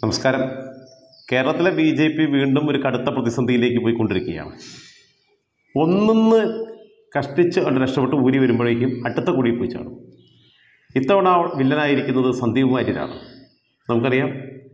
നമസ്കാരം കേരളത്തിലെ B J P വീണ്ടും ഒരു കടുത്ത പ്രതിസന്ധിയിലേക്ക് പോയിക്കൊണ്ടിരിക്കുകയാണ് ഒന്നൊന്ന് കഷ്ടിച്ച് അത് രക്ഷപ്പെട്ട് ഊരി വരുമ്പോഴേക്കും അടുത്ത കുടി പോയി ചാടും ഇത്തവണ വില്ലനായിരിക്കുന്നത് സന്ദീപ് വാര്യരാണ് നമുക്കറിയാം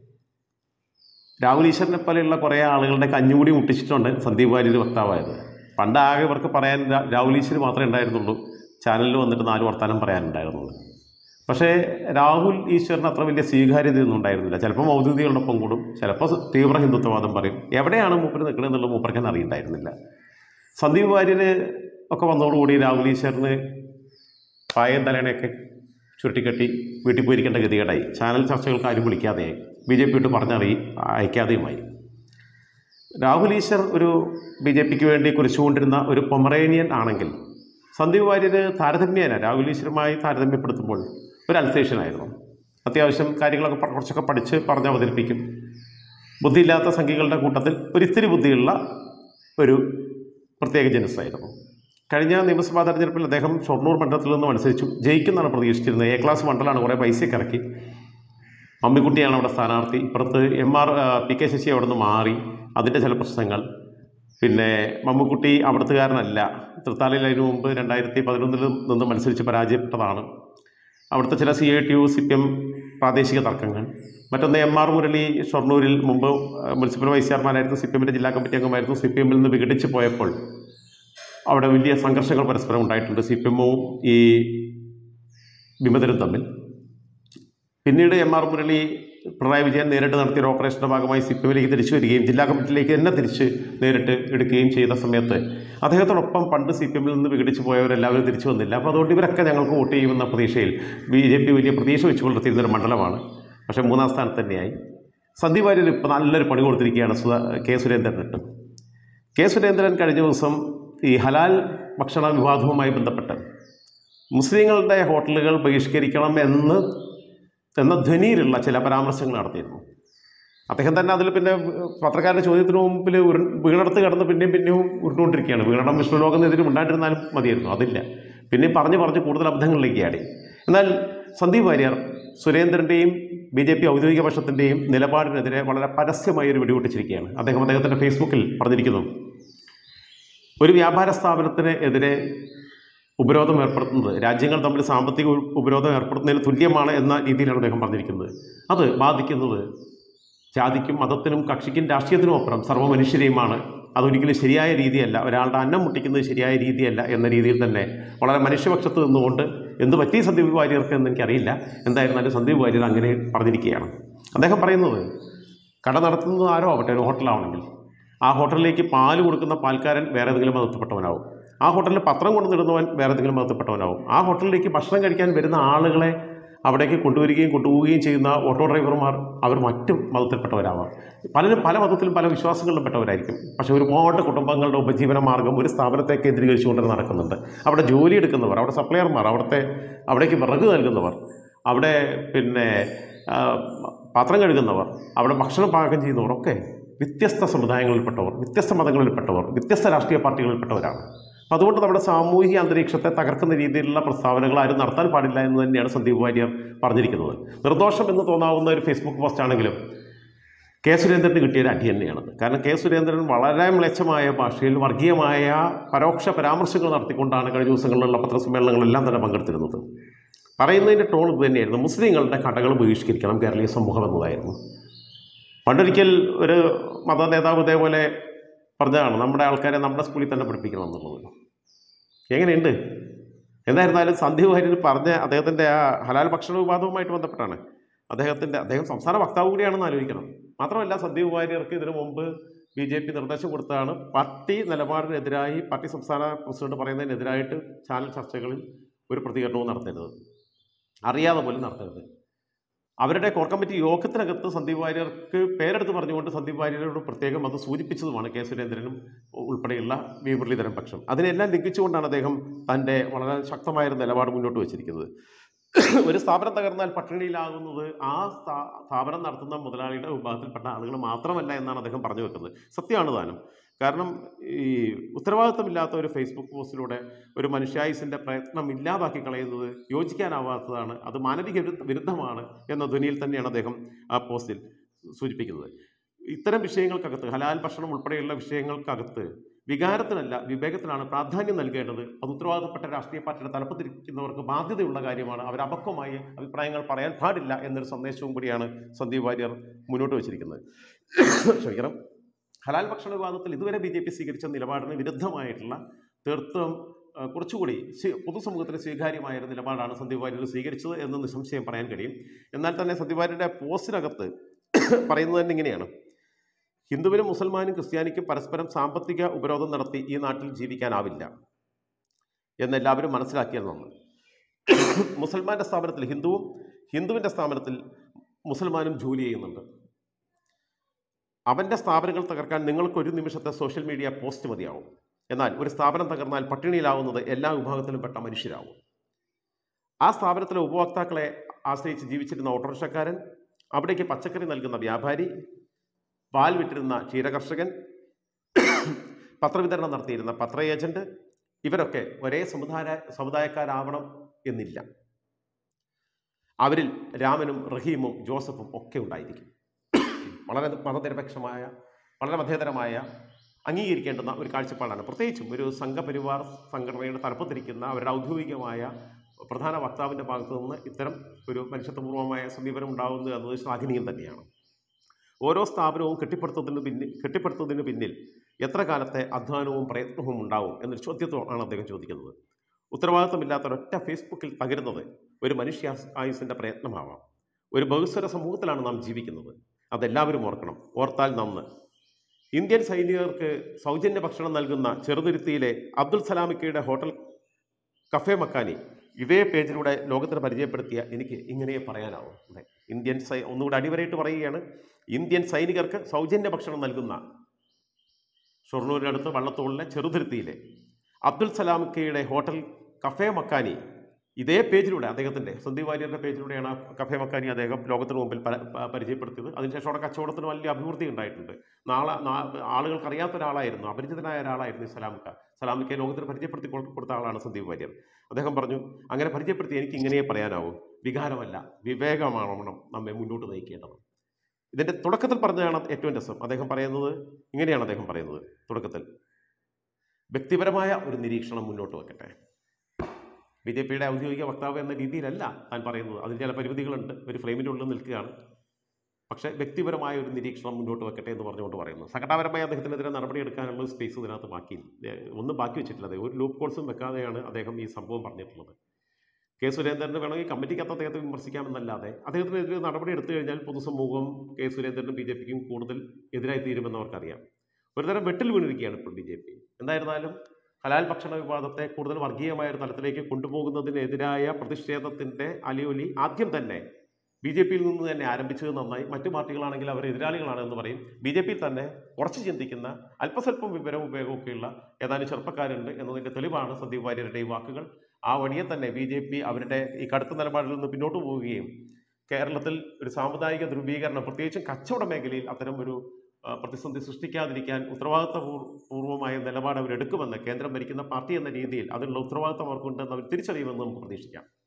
രാഹുൽ ഈശ്വരനെ പോലെയുള്ള കുറേ ആളുകളുടെ കഞ്ഞുകൂടി മുട്ടിച്ചിട്ടുണ്ട് സന്ദീപ് വാര്യർ വക്താവായത് പണ്ട് ആകെ ഇവർക്ക് പറയാൻ രാ- രാഹുൽ ഈശ്വർ മാത്രമേ ഉണ്ടായിരുന്നുള്ളൂ ചാനലിൽ വന്നിട്ട് നാല് വർത്താനം പറയാനുണ്ടായിരുന്നുള്ളൂ പക്ഷേ രാഹുൽ ഈശ്വറിന് അത്ര വലിയ സ്വീകാര്യതയൊന്നും ഉണ്ടായിരുന്നില്ല ചിലപ്പോൾ മൗദ്യോഗികളോടൊപ്പം കൂടും ചിലപ്പോൾ തീവ്ര ഹിന്ദുത്വവാദം പറയും എവിടെയാണ് മൂപ്പര് നിൽക്കണമെന്നുള്ള മൂപ്പർക്ക് തന്നെ അറിയണ്ടായിരുന്നില്ല സന്ദീപ് വാര്യർ ഒക്കെ വന്നതോടുകൂടി രാഹുൽ ഈശ്വറിന് പായം തലേണയൊക്കെ ചുരുട്ടിക്കെട്ടി വീട്ടിൽ പോയിരിക്കേണ്ട ഗതികേടായി ചാനൽ ചർച്ചകൾക്ക് ആരും വിളിക്കാതെയായി ബി ജെ പി ഇട്ട് പറഞ്ഞറിയി അയക്കാതെയുമായി രാഹുൽ ഈശ്വർ ഒരു ബി ജെ പിക്ക് വേണ്ടി കുറിച്ചുകൊണ്ടിരുന്ന ഒരു പൊമറേനിയൻ ആണെങ്കിൽ സന്ദീപ് വാര്യര് താരതമ്യേന രാഹുൽ ഈശ്വരുമായി താരതമ്യപ്പെടുത്തുമ്പോൾ ഒരു അൽസേഷനായിരുന്നു അത്യാവശ്യം കാര്യങ്ങളൊക്കെ പ- കുറച്ചൊക്കെ പഠിച്ച് പറഞ്ഞ് അവതരിപ്പിക്കും ബുദ്ധിയില്ലാത്ത സംഖ്യകളുടെ കൂട്ടത്തിൽ ഒരു ഇത്തിരി ബുദ്ധിയുള്ള ഒരു പ്രത്യേക ജനസായിരുന്നു കഴിഞ്ഞ നിയമസഭാ തെരഞ്ഞെടുപ്പിൽ അദ്ദേഹം ഷൊർണൂർ മണ്ഡലത്തിൽ നിന്ന് മത്സരിച്ചു ജയിക്കുന്നാണ് പ്രതീക്ഷിച്ചിരുന്നത് എ ക്ലാസ് മണ്ഡലമാണ് കുറേ പൈസയൊക്കെ ഇറക്കി മമ്മിക്കുട്ടിയാണ് അവിടെ സ്ഥാനാർത്ഥി ഇപ്പുറത്ത് M R P K Sasi അവിടെ നിന്ന് മാറി അതിൻ്റെ ചില പ്രശ്നങ്ങൾ പിന്നെ മമ്മുക്കുട്ടി അവിടുത്തുകാരനല്ല തൃത്താലയിൽ അതിനു മുമ്പ് രണ്ടായിരത്തി പതിനൊന്നിൽ നിന്ന് മത്സരിച്ച് പരാജയപ്പെട്ടതാണ് അവിടുത്തെ ചില C I T U C P M പ്രാദേശിക തർക്കങ്ങൾ മറ്റൊന്ന് എം ആർ മുരളി ഷൊർണൂരിൽ മുമ്പ് ആ, മുനിസിപ്പൽ വൈസ് ചെയർമാനായിരുന്നു സി പി എമ്മിൻ്റെ ജില്ലാ കമ്മിറ്റി അംഗമായിരുന്നു സി പി എമ്മിൽ നിന്ന് വിഘടിച്ച് പോയപ്പോൾ അവിടെ വലിയ സംഘർഷങ്ങൾ പരസ്പരം ഉണ്ടായിട്ടുണ്ട് സി പി എമ്മും ഈ വിമതരും തമ്മിൽ പിന്നീട് എം ആർ മുരളി പിണറായി വിജയൻ നേരിട്ട് നടത്തിയ ഒരു ഓപ്പറേഷൻ്റെ ഭാഗമായി സി പി എമ്മിലേക്ക് തിരിച്ചു വരികയും ജില്ലാ കമ്മിറ്റിയിലേക്ക് തന്നെ തിരിച്ച് നേരിട്ട് എടുക്കുകയും ചെയ്ത സമയത്ത് അദ്ദേഹത്തോടൊപ്പം പണ്ട് സി പി എമ്മിൽ നിന്ന് വിഘടിച്ച് പോയവരെല്ലാവരും തിരിച്ചു വന്നില്ല അപ്പോൾ അതുകൊണ്ട് ഇവരൊക്കെ ഞങ്ങൾക്ക് വോട്ട് ചെയ്യുമെന്ന പ്രതീക്ഷയിൽ ബി ജെ പി വലിയ പ്രതീക്ഷ വെച്ച് പുലർത്തിയിരുന്ന ഒരു മണ്ഡലമാണ് പക്ഷേ മൂന്നാം സ്ഥാനത്ത് തന്നെയായി സന്ദീപ് വാര്യർ ഇപ്പോൾ നല്ലൊരു പണി കൊടുത്തിരിക്കുകയാണ് സുധാ കെ സുരേന്ദ്രനിട്ട് കെ സുരേന്ദ്രൻ കഴിഞ്ഞ ദിവസം ഈ ഹലാൽ ഭക്ഷണ വിവാദവുമായി ബന്ധപ്പെട്ട് മുസ്ലിങ്ങളുടെ ഹോട്ടലുകൾ ബഹിഷ്കരിക്കണം എന്ന് എന്ന ധ്വനിയിലുള്ള ചില പരാമർശങ്ങൾ നടത്തിയിരുന്നു അദ്ദേഹം തന്നെ അതിൽ പിന്നെ പത്രക്കാരുടെ ചോദ്യത്തിന് മുമ്പിൽ ഉരു വീണെടുത്ത് കിടന്ന് പിന്നെയും പിന്നെയും ഉരുണ്ടുകൊണ്ടിരിക്കുകയാണ് വീണടം വിഷ്ണുലോകനെതിരെ ഉണ്ടാണ്ടിരുന്നാലും മതിയായിരുന്നു അതില്ല പിന്നെയും പറഞ്ഞ് പറഞ്ഞ് കൂടുതൽ അബദ്ധങ്ങളിലേക്ക് ആടി എന്നാൽ സന്ദീപ് വാര്യർ സുരേന്ദ്രൻ്റെയും ബി ജെ പി ഔദ്യോഗിക പക്ഷത്തിൻ്റെയും നിലപാടിനെതിരെ വളരെ പരസ്യമായി ഒരു വെടിപൊട്ടിച്ചിരിക്കുകയാണ് അദ്ദേഹം അദ്ദേഹത്തിൻ്റെ ഫേസ്ബുക്കിൽ പറഞ്ഞിരിക്കുന്നു ഒരു വ്യാപാര സ്ഥാപനത്തിന് എതിരെ ഉപരോധം ഏർപ്പെടുത്തുന്നത് രാജ്യങ്ങൾ തമ്മിൽ സാമ്പത്തിക ഉ- ഉപരോധം ഏർപ്പെടുത്തുന്നതിന് തുല്യമാണ് എന്ന രീതിയിലാണ് അദ്ദേഹം പറഞ്ഞിരിക്കുന്നത് അത് ബാധിക്കുന്നത് ജാതിക്കും മതത്തിനും കക്ഷിക്കും രാഷ്ട്രീയത്തിനും അപ്പുറം സർവ്വമനുഷ്യരെയുമാണ് അതൊരിക്കലും ശരിയായ രീതിയല്ല ഒരാളുടെ അന്നം മുട്ടിക്കുന്നത് ശരിയായ രീതിയല്ല എന്ന രീതിയിൽ തന്നെ വളരെ മനുഷ്യപക്ഷത്ത് നിന്നുകൊണ്ട് എന്ത് പറ്റി സന്ദീപ് വാര്യർക്ക് എന്ന് എനിക്കറിയില്ല എന്തായിരുന്നാലും സന്ദീപ് വാര്യർ അങ്ങനെ പറഞ്ഞിരിക്കുകയാണ് അദ്ദേഹം പറയുന്നത് കട നടത്തുന്നത് ആരോ ആവട്ടെ ഒരു ഹോട്ടലാവണമെങ്കിൽ ആ ഹോട്ടലിലേക്ക് പാല് കൊടുക്കുന്ന പാൽക്കാരൻ വേറെ ഏതെങ്കിലും മതത്തിൽപ്പെട്ടവനാവും ആ ഹോട്ടലിൽ പത്രം കൊണ്ടുവന്നിടുന്നവൻ വേറെ ഏതെങ്കിലും മതത്തിൽപ്പെട്ടവനാവും ആ ഹോട്ടലിലേക്ക് ഭക്ഷണം കഴിക്കാൻ വരുന്ന ആളുകളെ അവിടേക്ക് കൊണ്ടുവരികയും കൊണ്ടുപോവുകയും ചെയ്യുന്ന ഓട്ടോ ഡ്രൈവർമാർ അവർ മറ്റു മതത്തിൽപ്പെട്ടവരാവാം പലരും പല മതത്തിലും പല വിശ്വാസങ്ങളിലും പെട്ടവരായിരിക്കും പക്ഷേ ഒരുപാട് കുടുംബങ്ങളുടെ ഉപജീവന മാർഗം ഒരു സ്ഥാപനത്തെ കേന്ദ്രീകരിച്ചുകൊണ്ട് നടക്കുന്നുണ്ട് അവിടെ ജോലി എടുക്കുന്നവർ അവിടെ സപ്ലയർമാർ അവിടുത്തെ അവിടേക്ക് വിറക് നൽകുന്നവർ അവിടെ പിന്നെ ആ, പാത്രം കഴുകുന്നവർ അവിടെ ഭക്ഷണം പാകം ചെയ്യുന്നവർ ഒക്കെ വ്യത്യസ്ത സമുദായങ്ങളിൽപ്പെട്ടവർ വ്യത്യസ്ത മതങ്ങളിൽപ്പെട്ടവർ വ്യത്യസ്ത രാഷ്ട്രീയ പാർട്ടികളിൽപ്പെട്ടവരാണ് അപ്പം അതുകൊണ്ട് നമ്മുടെ സാമൂഹിക അന്തരീക്ഷത്തെ തകർക്കുന്ന രീതിയിലുള്ള പ്രസ്താവനകൾ ആരും നടത്താൻ പാടില്ല എന്ന് തന്നെയാണ് സന്ദീപ് വാര്യർ പറഞ്ഞിരിക്കുന്നത് നിർദോഷം എന്ന് തോന്നാവുന്ന ഒരു ഫേസ്ബുക്ക് പോസ്റ്റ് ആണെങ്കിലും കെ സുരേന്ദ്രന് കിട്ടിയ ഒരു അടി തന്നെയാണത് കാരണം കെ സുരേന്ദ്രൻ വളരെ മ്ലേച്ഛമായ ഭാഷയിൽ വർഗീയമായ പരോക്ഷ പരാമർശങ്ങൾ നടത്തിക്കൊണ്ടാണ് കഴിഞ്ഞ ദിവസങ്ങളിലുള്ള പത്രസമ്മേളനങ്ങളെല്ലാം തന്നെ പങ്കെടുത്തിരുന്നത് പറയുന്നതിൻ്റെ ടോൺ ഇത് തന്നെയായിരുന്നു മുസ്ലിങ്ങളുടെ കടകൾ ബഹിഷ്കരിക്കണം കേരളീയ സമൂഹം എന്നതായിരുന്നു പണ്ടൊരിക്കൽ ഒരു മത നേതാവ് ഇതേപോലെ പറഞ്ഞതാണ് നമ്മുടെ ആൾക്കാരെ നമ്മുടെ സ്കൂളിൽ തന്നെ പഠിപ്പിക്കണം എന്നുള്ളത് എങ്ങനെയുണ്ട് എന്തായിരുന്നാലും സന്ദീപ് വാര്യർ പറഞ്ഞ അദ്ദേഹത്തിൻ്റെ ആ ഹലാൽ ഭക്ഷണ വിവാദവുമായിട്ട് ബന്ധപ്പെട്ടാണ് അദ്ദേഹത്തിൻ്റെ അദ്ദേഹം സംസ്ഥാന വക്താവ് കൂടിയാണെന്ന് ആലോചിക്കണം മാത്രമല്ല സന്ദീപ് വാര്യർക്ക് ഇതിനു മുമ്പ് ബി ജെ പി നിർദ്ദേശം കൊടുത്തതാണ് പാർട്ടി നിലപാടിനെതിരായി പാർട്ടി സംസ്ഥാന പ്രസിഡന്റ് പറയുന്നതിനെതിരായിട്ട് ചാനൽ ചർച്ചകളിൽ ഒരു പ്രതികരണവും നടത്തരുത് അറിയാതെ പോലും നടത്തരുത് അവരുടെ കോർ കമ്മിറ്റി യോഗത്തിനകത്ത് സന്ദീപ് വാര്യർക്ക് പേരെടുത്ത് പറഞ്ഞുകൊണ്ട് സന്ദീപ് വാര്യരോട് പ്രത്യേകം അത് സൂചിപ്പിച്ചതുമാണ് കെ സുരേന്ദ്രനും ഉൾപ്പെടെയുള്ള വി മുരളീധരൻ പക്ഷം അതിനെല്ലാം ലംഘിച്ചുകൊണ്ടാണ് അദ്ദേഹം തൻ്റെ വളരെ ശക്തമായ ഒരു നിലപാട് മുന്നോട്ട് വച്ചിരിക്കുന്നത് ഒരു സ്ഥാപനം തകർന്നാൽ പട്ടിണിയിലാകുന്നത് ആ സ്ഥാ- സ്ഥാപനം നടത്തുന്ന മുതലാളിയുടെ വിഭാഗത്തിൽപ്പെട്ട ആളുകൾ മാത്രമല്ല എന്നാണ് അദ്ദേഹം പറഞ്ഞു വെക്കുന്നത് സത്യമാണ് താനും കാരണം ഈ ഉത്തരവാദിത്തമില്ലാത്ത ഒരു ഫേസ്ബുക്ക് പോസ്റ്റിലൂടെ ഒരു മനുഷ്യായുസിൻ്റെ പ്രയത്നം ഇല്ലാതാക്കി കളയുന്നത് യോജിക്കാനാവാത്തതാണ് അത് മാനവിക വിരുദ്ധ- വിരുദ്ധമാണ് എന്ന ധ്വനിയിൽ തന്നെയാണ് അദ്ദേഹം ആ പോസ്റ്റിൽ സൂചിപ്പിക്കുന്നത് ഇത്തരം വിഷയങ്ങൾക്കകത്ത് ഹലാൽ ഭക്ഷണം ഉൾപ്പെടെയുള്ള വിഷയങ്ങൾക്കകത്ത് വികാരത്തിനല്ല വിവേകത്തിനാണ് പ്രാധാന്യം നൽകേണ്ടത് അത് ഉത്തരവാദിത്തപ്പെട്ട രാഷ്ട്രീയ പാർട്ടിയുടെ തലപ്പത്തിരിക്കുന്നവർക്ക് ബാധ്യതയുള്ള കാര്യമാണ് അവർ അപക്വമായി അഭിപ്രായങ്ങൾ പറയാൻ പാടില്ല എന്നൊരു സന്ദേശവും കൂടിയാണ് സന്ദീപ് വാര്യർ മുന്നോട്ട് വച്ചിരിക്കുന്നത് ക്ഷമിക്കണം ഹലാൽ ഭക്ഷണ വിവാദത്തിൽ ഇതുവരെ ബി ജെ പി സ്വീകരിച്ച നിലപാടിന് വിരുദ്ധമായിട്ടുള്ള തീർത്തും ആ, കുറച്ചുകൂടി സ്വീ- പൊതുസമൂഹത്തിന് സ്വീകാര്യമായ ഒരു നിലപാടാണ് സന്ദീപ് വാര്യർ സ്വീകരിച്ചത് എന്ന് നിസ്സംശയം പറയാൻ കഴിയും എന്നാൽ തന്നെ സന്ദീപ് വാര്യരുടെ പോസ്റ്റിനകത്ത് പറയുന്നത് തന്നെ ഇങ്ങനെയാണ് ഹിന്ദുവിനും മുസൽമാനും ക്രിസ്ത്യാനിക്കും പരസ്പരം സാമ്പത്തിക ഉപരോധം നടത്തി ഈ നാട്ടിൽ ജീവിക്കാനാവില്ല എന്നെല്ലാവരും മനസ്സിലാക്കിയത് നന്ന് മുസൽമാൻ്റെ സ്ഥാപനത്തിൽ ഹിന്ദുവും ഹിന്ദുവിൻ്റെ സ്ഥാപനത്തിൽ മുസൽമാനും ജോലി ചെയ്യുന്നുണ്ട് അവൻ്റെ സ്ഥാപനങ്ങൾ തകർക്കാൻ നിങ്ങൾക്ക് ഒരു നിമിഷത്തെ സോഷ്യൽ മീഡിയ പോസ്റ്റ് മതിയാവും എന്നാൽ ഒരു സ്ഥാപനം തകർന്നാൽ പട്ടിണിയിലാവുന്നത് എല്ലാ വിഭാഗത്തിലും പെട്ട മനുഷ്യരാവും ആ സ്ഥാപനത്തിലെ ഉപഭോക്താക്കളെ ആശ്രയിച്ച് ജീവിച്ചിരുന്ന ഓട്ടോറിക്ഷക്കാരൻ അവിടേക്ക് പച്ചക്കറി നൽകുന്ന വ്യാപാരി പാൽ വിറ്റിരുന്ന ക്ഷീരകർഷകൻ പത്രവിതരണം നടത്തിയിരുന്ന പത്ര ഏജന്റ് ഇവരൊക്കെ ഒരേ സമുദായ സമുദായക്കാരാവണം എന്നില്ല അവരിൽ രാമനും റഹീമും ജോസഫും ഒക്കെ ഉണ്ടായിരിക്കും വളരെ മതനിരപേക്ഷമായ വളരെ മതേതരമായ അംഗീകരിക്കേണ്ടുന്ന ഒരു കാഴ്ചപ്പാടാണ് പ്രത്യേകിച്ചും ഒരു സംഘപരിവാർ സംഘടനയുടെ തലപ്പത്തിരിക്കുന്ന അവരുടെ ഔദ്യോഗികമായ പ്രധാന വക്താവിൻ്റെ ഭാഗത്തു നിന്ന് ഇത്തരം ഒരു മനുഷ്യത്വപൂർവമായ സമീപനം ഉണ്ടാകുന്നത് എന്നത് ശ്ലാഘനീയം തന്നെയാണ് ഓരോ സ്ഥാപനവും കെട്ടിപ്പടുത്തതിന് പിന്നിൽ കെട്ടിപ്പടുത്തതിന് പിന്നിൽ എത്ര കാലത്തെ അധ്വാനവും പ്രയത്നവും ഉണ്ടാവും എന്നൊരു ചോദ്യത്വമാണ് അദ്ദേഹം ചോദിക്കുന്നത് ഉത്തരവാദിത്തമില്ലാത്ത ഒരൊറ്റ ഫേസ്ബുക്കിൽ തകരുന്നത് ഒരു മനുഷ്യ ആയുസിൻ്റെ പ്രയത്നമാവാം ഒരു ബഹുസ്വര സമൂഹത്തിലാണ് നാം ജീവിക്കുന്നത് അതെല്ലാവരും ഓർക്കണം ഓർത്താൽ നന്ന് ഇന്ത്യൻ സൈനികർക്ക് സൗജന്യ ഭക്ഷണം നൽകുന്ന ചെറുതുരുത്തിയിലെ അബ്ദുൽ സലാമിക്കയുടെ ഹോട്ടൽ കഫേ മക്കാനി ഇതേ പേജിലൂടെ ലോകത്തിന് പരിചയപ്പെടുത്തിയ എനിക്ക് ഇങ്ങനെ പറയാനാവും അതെ ഇന്ത്യൻ സൈ ഒന്നുകൂടി അടിവരയിട്ട് പറയുകയാണ് ഇന്ത്യൻ സൈനികർക്ക് സൗജന്യ ഭക്ഷണം നൽകുന്ന ഷൊർണൂരിനടുത്ത് വള്ളത്തോളിലെ ചെറുതുരുത്തിയിലെ അബ്ദുൽ സലാമിക്കയുടെ ഹോട്ടൽ കഫേ മക്കാനി ഇതേ പേജിലൂടെ അദ്ദേഹത്തിൻ്റെ സന്ദീപ് വാര്യരുടെ പേജിലൂടെയാണ് ആ കഫേ മക്കാനി അദ്ദേഹം ലോകത്തിന് മുമ്പിൽ പല- പ- പരിചയപ്പെടുത്തിയത് അതിനുശേഷം അവിടെ കച്ചവടത്തിന് വലിയ അഭിവൃദ്ധി ഉണ്ടായിട്ടുണ്ട് നാളെ നാ- ആളുകൾക്ക് അറിയാത്ത ഒരാളായിരുന്നു അപരിചിതനായ ഒരാളായിരുന്നു ഈ സലാമിക്ക സലാമിക്കയെ ലോകത്തിന് പരിചയപ്പെടുത്തി കൊ- കൊടുത്ത ആളാണ് സന്ദീപ് വാര്യർ അദ്ദേഹം പറഞ്ഞു അങ്ങനെ പരിചയപ്പെടുത്തി എനിക്ക് ഇങ്ങനെ പറയാനാവും വികാരമല്ല വിവേകമാവണം നമ്മെ മുന്നോട്ട് നയിക്കേണ്ടത് ഇതിൻ്റെ തുടക്കത്തിൽ പറഞ്ഞതാണ് ഏറ്റവും രസം അദ്ദേഹം പറയുന്നത് ഇങ്ങനെയാണ് അദ്ദേഹം പറയുന്നത് തുടക്കത്തിൽ വ്യക്തിപരമായ ഒരു നിരീക്ഷണം മുന്നോട്ട് വെക്കട്ടെ ബി ജെ പിയുടെ ഔദ്യോഗിക വക്താവ് എന്ന രീതിയിലല്ല താൻ പറയുന്നത് അതിന് ചില പരിമിതികളുണ്ട് ഒരു ഫ്രെയിമിൻ്റെ ഉള്ളിൽ നിൽക്കുകയാണ് പക്ഷേ വ്യക്തിപരമായ ഒരു നിരീക്ഷണം മുന്നോട്ട് വെക്കട്ടെ എന്ന് പറഞ്ഞുകൊണ്ട് പറയുന്നു സംഘടനാപരമായി അദ്ദേഹത്തിനെതിരെ നടപടിയെടുക്കാനുള്ള സ്പേസ് ഇതിനകത്ത് ബാക്കിയില്ല ഏ, ഒന്നും ബാക്കി വെച്ചിട്ടില്ല അദ്ദേഹം ഒരു ലൂപ്പ് കോൾസും വെക്കാതെയാണ് അദ്ദേഹം ഈ സംഭവം പറഞ്ഞിട്ടുള്ളത് കെ സുരേന്ദ്രന് വേണമെങ്കിൽ കമ്മിറ്റിക്കകത്ത് അദ്ദേഹത്തെ വിമർശിക്കാമെന്നല്ലാതെ അദ്ദേഹത്തിനെതിരെ നടപടി എടുത്തു കഴിഞ്ഞാൽ പൊതുസമൂഹം കെ സുരേന്ദ്രനും ബി ജെ പിക്കും കൂടുതൽ എതിരായി തീരുമെന്ന് അവർക്കറിയാം ഒരുതരം വെട്ടിൽ വീണിരിക്കുകയാണ് ഇപ്പോൾ ബി ജെ പി എന്തായിരുന്നാലും ഹലാൽ ഭക്ഷണ വിവാദത്തെ കൂടുതൽ വർഗീയമായ ഒരു തലത്തിലേക്ക് കൊണ്ടുപോകുന്നതിനെതിരായ പ്രതിഷേധത്തിൻ്റെ അലിയൊലി ആദ്യം തന്നെ ബി ജെ പിയിൽ നിന്ന് തന്നെ ആരംഭിച്ചത് നന്നായി മറ്റു പാർട്ടികളാണെങ്കിൽ അവർ എതിരാളികളാണ് എന്ന് പറയും ബി ജെ പിയിൽ തന്നെ ഉറച്ചു ചിന്തിക്കുന്ന അല്പസ്വല്പം വിവരവും ഉപയോഗമൊക്കെയുള്ള ഏതാനും ചെറുപ്പക്കാരുണ്ട് എന്നതിൻ്റെ തെളിവാണ് സന്ദീപ് വാര്യരുടെ ഈ വാക്കുകൾ ആ വഴിയെ തന്നെ ബി ജെ പി അവരുടെ ഈ കടുത്ത നിലപാടിൽ നിന്ന് പിന്നോട്ട് പോവുകയും കേരളത്തിൽ ഒരു സാമുദായിക ധ്രുവീകരണം പ്രത്യേകിച്ചും കച്ചവട മേഖലയിൽ അത്തരം ഒരു ആ, പ്രതിസന്ധി സൃഷ്ടിക്കാതിരിക്കാൻ ഉത്തരവാദിത്ത പൂർവമായ നിലപാട് അവരെടുക്കുമെന്ന് കേന്ദ്രം ഭരിക്കുന്ന പാർട്ടി എന്ന രീതിയിൽ അതിനുള്ള ഉത്തരവാദിത്തം അവർക്കുണ്ടെന്ന് അവർ തിരിച്ചറിയുമെന്ന് നമുക്ക് പ്രതീക്ഷിക്കാം